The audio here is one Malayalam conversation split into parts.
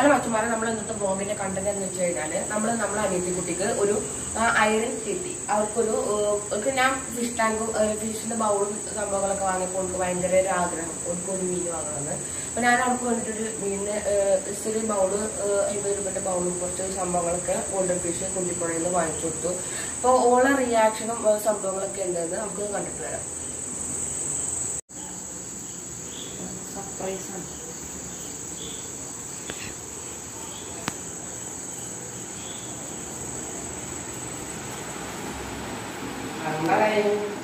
അങ്ങനെ മച്ചന്മാരെ നമ്മൾ ഇന്നത്തെ ബ്ലോഗിന്റെ കണ്ടന്റ് എന്ന് വെച്ച് കഴിഞ്ഞാല് നമ്മൾ നമ്മളെ അനിയത്തി കുട്ടിക്ക് ഒരു അയറൻ കിട്ടി അവർക്കൊരു ഏഹ്, അവർക്ക് ഞാൻ ഫിഷ് ടാങ്കും ഫിഷിന്റെ ബൗളും സംഭവങ്ങളൊക്കെ വാങ്ങിയപ്പോൾ അവർക്ക് ഭയങ്കര ഒരു ആഗ്രഹം അവർക്ക് ഒരു മീൻ വാങ്ങണമെന്ന് അപ്പൊ ഞാൻ അവർക്ക് വേണ്ടിട്ടൊരു മീനിന് ഏഹ്, ചെറിയ ബൗള് ഏഹ്, അമ്പത് രൂപയുടെ ബൗളും കുറച്ച് സംഭവങ്ങളൊക്കെ ഗോൾഡൻ ഫിഷ് കുണ്ടിപ്പുഴയിൽ നിന്ന് വാങ്ങിച്ചു കൊടുത്തു അപ്പോൾ ഓളെ റിയാക്ഷനും ഏഹ്, സംഭവങ്ങളൊക്കെ ഉണ്ടെന്ന് നമുക്ക് കണ്ടിട്ട് വരാം സർപ്രൈസ് ആണ് അങ്ങനെ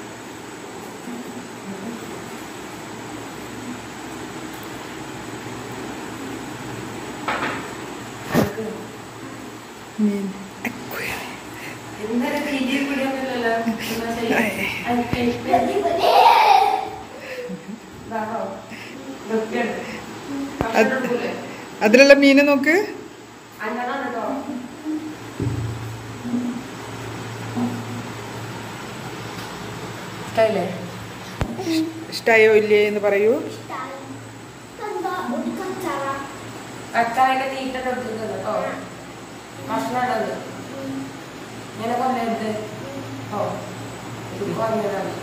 മീൻ ഇന്നലെ വീഡിയോ പിടിയൊന്നുമില്ലല്ലോ എന്നാ ശരി. അത് കഴിക്ക്. ഇതാണോ? വൃത്തിയുണ്ട്. ഭക്ഷണം എടുക്കൂലേ? അതിലുള്ള മീന് നോക്ക് അഞ്ചെണ്ണം കേട്ടോ ഇഷ്ടമില്ലേ ഇഷ്ടായോ ഇല്ലേ എന്ന് പറയൂ അച്ചാറിന്റെ തീറ്റ എടുത്തിട്ടുണ്ട് കേട്ടോ ഭക്ഷണം ഉള്ളത് ഇങ്ങനെ കൊല്ലരുത് ഓ ഇത് കൊല്ലതാണ്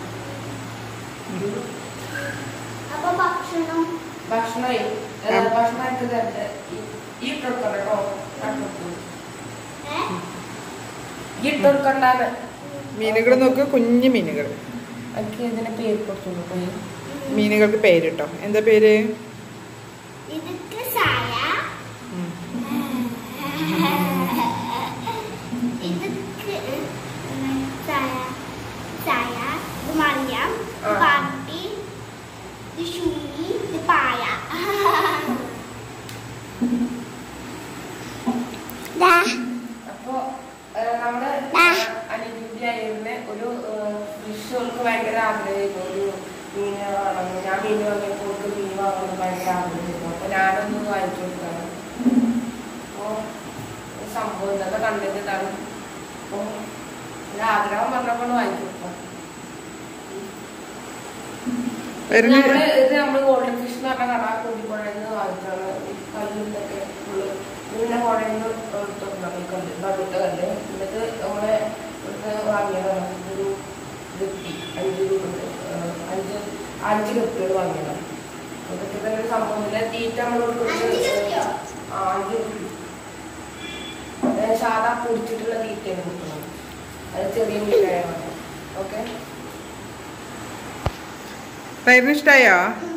അപ്പൊ ഭക്ഷണം ഭക്ഷണമേ ഭക്ഷണം എടുത്ത് തരട്ടെ ഈ ഇട്ടെടുക്കണം കേട്ടോ ഇട്ടെടുക്കും. ഏ? ഈ ഇട്ടെടുക്കണ്ടാന്ന് മീനുകൾ നോക്ക് കുഞ്ഞു മീനുകൾ എനിക്ക് ഇതിന്റെ പേര് കൊടുത്തു പോയി മീനുകൾക്ക് പേരിട്ടോ എന്താ പേര് ഇതൊക്കെ ചായ ഉം. ഇതൊക്കെ ചായ ചായ ഇത് മറിയാം ഇത് ആ. പാട്ടി ഇത് ഷൂരി ഇത് പായ ദാ അപ്പൊ ഏഹ്, നമ്മുടെ അനുഭൂതിയായിരുന്ന ഒരു ഫിഷുകൾക്ക് ഭയങ്കര ആഗ്രഹമായിരുന്നു ഒരു മീൻ വാങ്ങണം ഞാൻ മീൻ വാങ്ങിയപ്പോൾ അവൾക്ക് മീൻ വാങ്ങണം ഭയങ്കര ആഗ്രഹമായിരുന്നു അപ്പൊ ഞാനൊന്ന് വാങ്ങിച്ചു കൊടുത്താണ് അപ്പോ ഒരു സംഭവം ഇതൊക്കെ കണ്ടിട്ടാണ് അപ്പൊ ഒരു ആഗ്രഹം പറഞ്ഞപ്പോൾ വാങ്ങിച്ചു കൊടുക്കാം വരുന്ന നമ്മള് ഇത് നമ്മള് ഗോൾഡൻ ഫിഷ് എന്ന് പറഞ്ഞ കട കൂടിപ്പോഴയിൽ നിന്ന് വാങ്ങിച്ചാണ് ഈ കല്ലിന്റെയൊക്കെ ഫുള്ള് ഇതിന്റെ പുഴയിൽ നിന്ന് എടുത്തോണ്ടാണ് ഈ കല്ല് നടുത്ത കല്ല് എന്നിട്ട് നമ്മളെ ഇവിടുത്തെ വാങ്ങിയതാണ് ഒരു ഗപ്പി അഞ്ച് രൂപ അഞ്ച് അഞ്ച് ഗപ്പികൾ വാങ്ങിയതാണ് അതൊക്കെ തന്നെ ഒരു സംഭവമില്ല തീറ്റ നമ്മൾ അഞ്ച് ഗപ്പിയോ? ആ അഞ്ച് ഗപ്പി അത് സാധാ പൊടിച്ചിട്ടുള്ള തീറ്റയാണ് കൊടുക്കുന്നത് അത് ചെറിയ മീനായാണ് ഓക്കെ തൈരിന് ഇഷ്ടായോ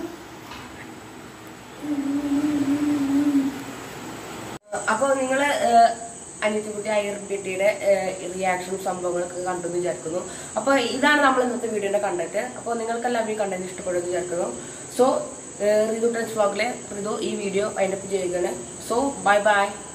അപ്പോൾ നിങ്ങൾ അനിയത്തിക്കുട്ടി അയ്യർപ്പിട്ടിയുടെ റിയാക്ഷൻ സംഭവങ്ങളൊക്കെ കണ്ടെന്ന് വിചാരിക്കുന്നു അപ്പോൾ ഇതാണ് നമ്മൾ ഇന്നത്തെ വീഡിയോയുടെ കണ്ടന്റ് അപ്പോൾ നിങ്ങൾക്കെല്ലാം ഈ കണ്ടന്റ് ഇഷ്ടപ്പെടുമെന്ന് വിചാരിക്കുന്നു സോ റിതു ടെൻസ് വ്ളോഗിലെ റിതു ഈ വീഡിയോ വൈൻഡപ്പ് ചെയ്യുകയാണ് സോ ബൈ ബൈ